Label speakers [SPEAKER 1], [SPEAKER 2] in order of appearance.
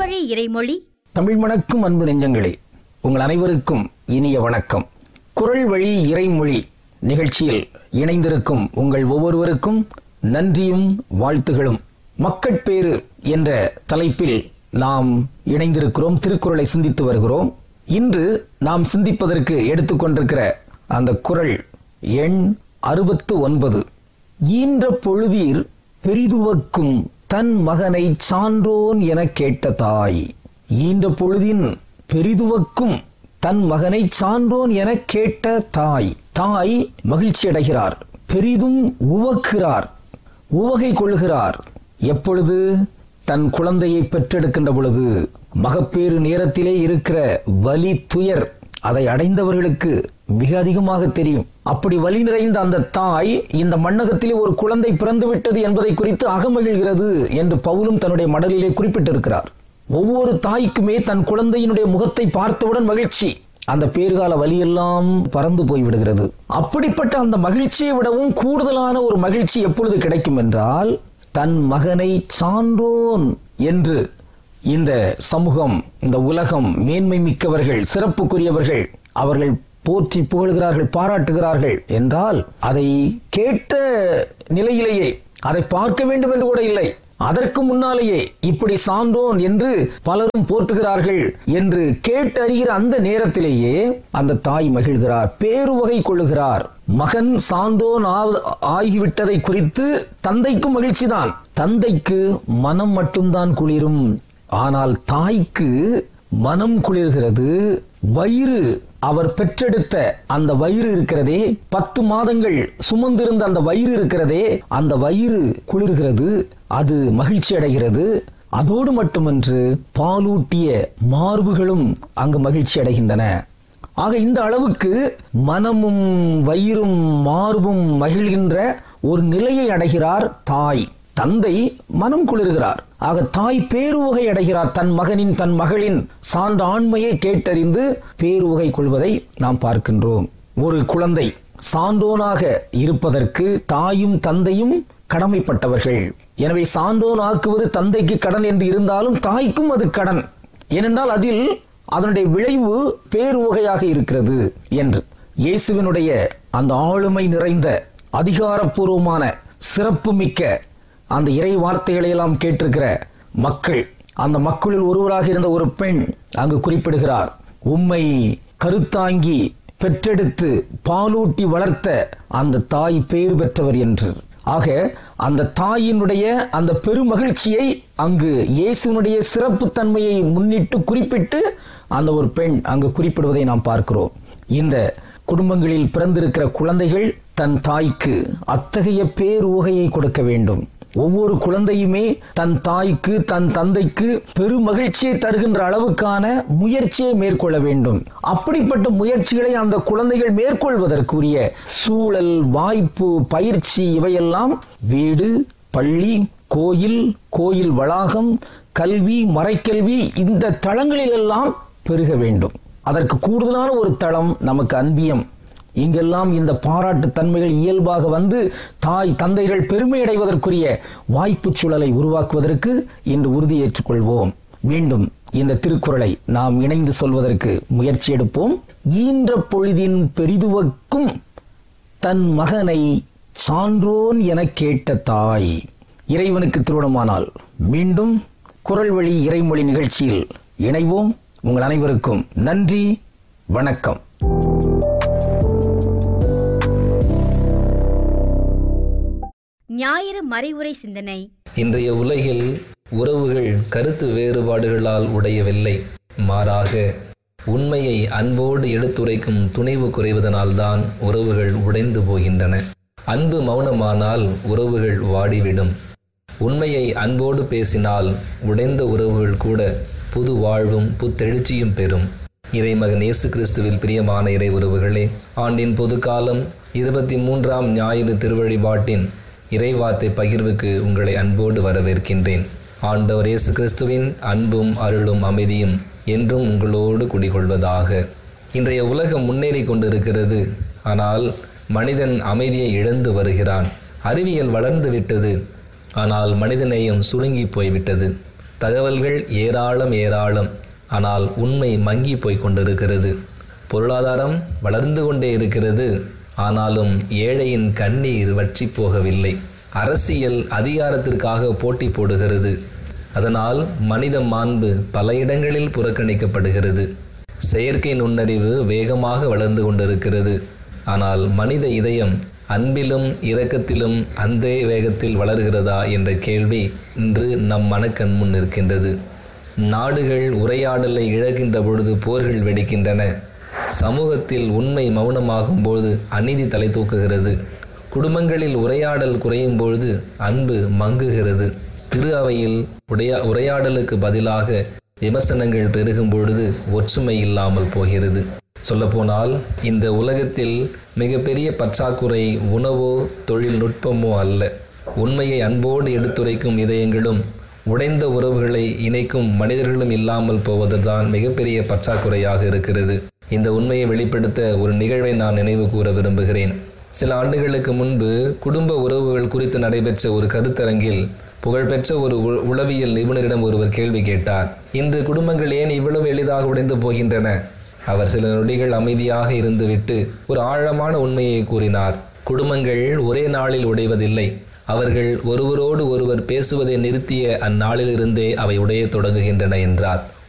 [SPEAKER 1] வழி இறைமொழி
[SPEAKER 2] தமிழ் மணக்கும் அன்பு நெஞ்சங்களே உங்கள் அனைவருக்கும் இனிய வணக்கம் குரல் வழி இறைமொழி நிகழ்ச்சியில் இணைந்திருக்கும் உங்கள் ஒவ்வொருவருக்கும் நன்றியும் வாழ்த்துகளும் மக்கட்பேறு என்ற தலைப்பில் நாம் இணைந்திருக்கிறோம் திருக்குறளை சிந்தித்து வருகிறோம் இன்று நாம் சிந்திப்பதற்கு எடுத்துக்கொண்டிருக்கிற அந்த குரல் எண் அறுபத்து ஒன்பது ஈன்ற பொழுதீர் பெரிதுவக்கும் தன் மகனை சான்றோன் என கேட்ட தாய் ஈன்ற பொழுதின் பெரிதுவக்கும் தன் மகனை சான்றோன் என கேட்ட தாய் தாய் மகிழ்ச்சி அடைகிறார் பெரிதும் உவக்கிறார் உவகை கொள்கிறார் எப்பொழுது தன் குழந்தையை பெற்றெடுக்கின்ற பொழுது மகப்பேறு நேரத்திலே இருக்கிற வலி துயர் அதை அடைந்தவர்களுக்கு மிக அதிகமாக தெரியும் அப்படி வலி நிறைந்த அந்த தாய் இந்த மண்ணகத்திலே ஒரு குழந்தை பிறந்து விட்டது என்பதை குறித்து அகமகிழ்கிறது என்று பவுலும் தன்னுடைய மடலிலே குறிப்பிட்டிருக்கிறார் ஒவ்வொரு தாய்க்குமே தன் குழந்தையினுடைய முகத்தை பார்த்தவுடன் மகிழ்ச்சி அந்த பேறுகால வலியெல்லாம் பறந்து போய்விடுகிறது அப்படிப்பட்ட அந்த மகிழ்ச்சியை விடவும் கூடுதலான ஒரு மகிழ்ச்சி எப்பொழுது கிடைக்கும் என்றால் தன் மகனை சான்றோன் என்று இந்த சமூகம் இந்த உலகம் மேன்மை மிக்கவர்கள் சிறப்புக்குரியவர்கள் அவர்கள் போற்றி புகழ்கிறார்கள் பாராட்டுகிறார்கள் என்றால் அதை கேட்ட நிலையிலேயே அதை பார்க்க வேண்டும் என்று கூட இல்லை அதற்கு முன்னாலேயே இப்படி சான்றோன் என்று பலரும் போற்றுகிறார்கள் என்று கேட்டறிகிற அந்த நேரத்திலேயே அந்த தாய் மகிழ்கிறார் பேருவகை கொள்ளுகிறார் மகன் சான்றோன் ஆவ- ஆகிவிட்டதை குறித்து தந்தைக்கும் மகிழ்ச்சிதான் தந்தைக்கு மனம் மட்டும்தான் குளிரும் ஆனால் தாய்க்கு மனம் குளிர்கிறது வயிறு அவர் பெற்றெடுத்த அந்த வயிறு இருக்கிறதே பத்து மாதங்கள் சுமந்திருந்த அந்த வயிறு இருக்கிறதே அந்த வயிறு குளிர்கிறது அது மகிழ்ச்சி அடைகிறது அதோடு மட்டுமன்று பாலூட்டிய மார்புகளும் அங்கு மகிழ்ச்சி அடைகின்றன ஆக இந்த அளவுக்கு மனமும் வயிறும் மார்பும் மகிழ்கின்ற ஒரு நிலையை அடைகிறார் தாய் தந்தை மனம் குளிர்கிறார் ஆக தாய் பேருவகை அடைகிறார் தன் மகனின் தன் மகளின் சான்ற ஆண்மையை கேட்டறிந்து பேருவகை கொள்வதை நாம் பார்க்கின்றோம் ஒரு குழந்தை சான்றோனாக இருப்பதற்கு தாயும் தந்தையும் கடமைப்பட்டவர்கள் எனவே சான்றோன் ஆக்குவது தந்தைக்கு கடன் என்று இருந்தாலும் தாய்க்கும் அது கடன் ஏனென்றால் அதில் அதனுடைய விளைவு பேருவகையாக இருக்கிறது என்று இயேசுவினுடைய அந்த ஆளுமை நிறைந்த அதிகாரப்பூர்வமான சிறப்புமிக்க அந்த இறை வார்த்தைகளை எல்லாம் கேட்டிருக்கிற மக்கள் அந்த மக்களில் ஒருவராக இருந்த ஒரு பெண் அங்கு குறிப்பிடுகிறார் உம்மை கருத்தாங்கி பெற்றெடுத்து பாலூட்டி வளர்த்த அந்த தாய் பேறு பெற்றவர் என்று ஆக அந்த தாயினுடைய அந்த பெருமகிழ்ச்சியை அங்கு இயேசுனுடைய சிறப்பு தன்மையை முன்னிட்டு குறிப்பிட்டு அந்த ஒரு பெண் அங்கு குறிப்பிடுவதை நாம் பார்க்கிறோம் இந்த குடும்பங்களில் பிறந்திருக்கிற குழந்தைகள் தன் தாய்க்கு அத்தகைய பேருவகையை கொடுக்க வேண்டும் ஒவ்வொரு குழந்தையுமே தன் தாய்க்கு தன் தந்தைக்கு பெருமகிழ்ச்சியை தருகின்ற அளவுக்கான முயற்சியை மேற்கொள்ள வேண்டும் அப்படிப்பட்ட முயற்சிகளை அந்த குழந்தைகள் மேற்கொள்வதற்குரிய சூழல் வாய்ப்பு பயிற்சி இவையெல்லாம் வீடு பள்ளி கோயில் கோயில் வளாகம் கல்வி மறைக்கல்வி இந்த தளங்களிலெல்லாம் பெருக வேண்டும் அதற்கு கூடுதலான ஒரு தளம் நமக்கு அன்பியம் இங்கெல்லாம் இந்த பாராட்டு தன்மைகள் இயல்பாக வந்து தாய் தந்தைகள் பெருமை அடைவதற்குரிய வாய்ப்புச் சூழலை உருவாக்குவதற்கு இன்று உறுதியேற்றுக் கொள்வோம் மீண்டும் இந்த திருக்குறளை நாம் இணைந்து சொல்வதற்கு முயற்சி எடுப்போம் ஈன்ற பொழுதின் பெரிதுவக்கும் தன் மகனை சான்றோன் எனக் கேட்ட தாய் இறைவனுக்கு திருமணமானால் மீண்டும் குரல் வழி இறைமொழி நிகழ்ச்சியில் இணைவோம் உங்கள் அனைவருக்கும் நன்றி வணக்கம்
[SPEAKER 1] ஞாயிறு மறைவுரை சிந்தனை
[SPEAKER 3] இன்றைய உலகில் உறவுகள் கருத்து வேறுபாடுகளால் உடையவில்லை மாறாக உண்மையை அன்போடு எடுத்துரைக்கும் துணிவு குறைவதனால்தான் உறவுகள் உடைந்து போகின்றன அன்பு மௌனமானால் உறவுகள் வாடிவிடும் உண்மையை அன்போடு பேசினால் உடைந்த உறவுகள் கூட புது வாழ்வும் புத்தெழுச்சியும் பெறும் இறைமகன் இயேசு கிறிஸ்துவில் பிரியமான இறை உறவுகளே ஆண்டின் பொதுக்காலம் இருபத்தி மூன்றாம் ஞாயிறு திருவழிபாட்டின் இறைவார்த்தை பகிர்வுக்கு உங்களை அன்போடு வரவேற்கின்றேன் ஆண்டவர் இயேசு கிறிஸ்துவின் அன்பும் அருளும் அமைதியும் என்றும் உங்களோடு குடிகொள்வதாக இன்றைய உலகம் முன்னேறி கொண்டிருக்கிறது ஆனால் மனிதன் அமைதியை இழந்து வருகிறான் அறிவியல் வளர்ந்து விட்டது ஆனால் மனிதநேயம் சுருங்கி போய்விட்டது தகவல்கள் ஏராளம் ஏராளம் ஆனால் உண்மை மங்கி போய் கொண்டிருக்கிறது பொருளாதாரம் வளர்ந்து கொண்டே இருக்கிறது ஆனாலும் ஏழையின் கண்ணீர் வற்றி போகவில்லை அரசியல் அதிகாரத்திற்காக போட்டி போடுகிறது அதனால் மனித மாண்பு பல இடங்களில் புறக்கணிக்கப்படுகிறது செயற்கை நுண்ணறிவு வேகமாக வளர்ந்து கொண்டிருக்கிறது ஆனால் மனித இதயம் அன்பிலும் இரக்கத்திலும் அந்த வேகத்தில் வளர்கிறதா என்ற கேள்வி இன்று நம் மனக்கண் முன் நிற்கின்றது நாடுகள் உரையாடலை இழக்கின்ற பொழுது போர்கள் வெடிக்கின்றன சமூகத்தில் உண்மை மௌனமாகும் போது அநீதி தலை தூக்குகிறது குடும்பங்களில் உரையாடல் குறையும் பொழுது அன்பு மங்குகிறது திரு அவையில் உடைய உரையாடலுக்கு பதிலாக விமர்சனங்கள் பெருகும் பொழுது ஒற்றுமை இல்லாமல் போகிறது சொல்லப்போனால் இந்த உலகத்தில் மிகப்பெரிய பற்றாக்குறை உணவோ தொழில்நுட்பமோ அல்ல உண்மையை அன்போடு எடுத்துரைக்கும் இதயங்களும் உடைந்த உறவுகளை இணைக்கும் மனிதர்களும் இல்லாமல் போவதுதான் மிகப்பெரிய பற்றாக்குறையாக இருக்கிறது இந்த உண்மையை வெளிப்படுத்த ஒரு நிகழ்வை நான் நினைவு கூற விரும்புகிறேன் சில ஆண்டுகளுக்கு முன்பு குடும்ப உறவுகள் குறித்து நடைபெற்ற ஒரு கருத்தரங்கில் புகழ்பெற்ற ஒரு உ- உளவியல் நிபுணரிடம் ஒருவர் கேள்வி கேட்டார் இன்று குடும்பங்கள் ஏன் இவ்வளவு எளிதாக உடைந்து போகின்றன அவர் சில நொடிகள் அமைதியாக இருந்துவிட்டு ஒரு ஆழமான உண்மையை கூறினார் குடும்பங்கள் ஒரே நாளில் உடைவதில்லை அவர்கள் ஒருவரோடு ஒருவர் பேசுவதை நிறுத்திய அந்நாளிலிருந்தே அவை உடையத் தொடங்குகின்றன என்றார்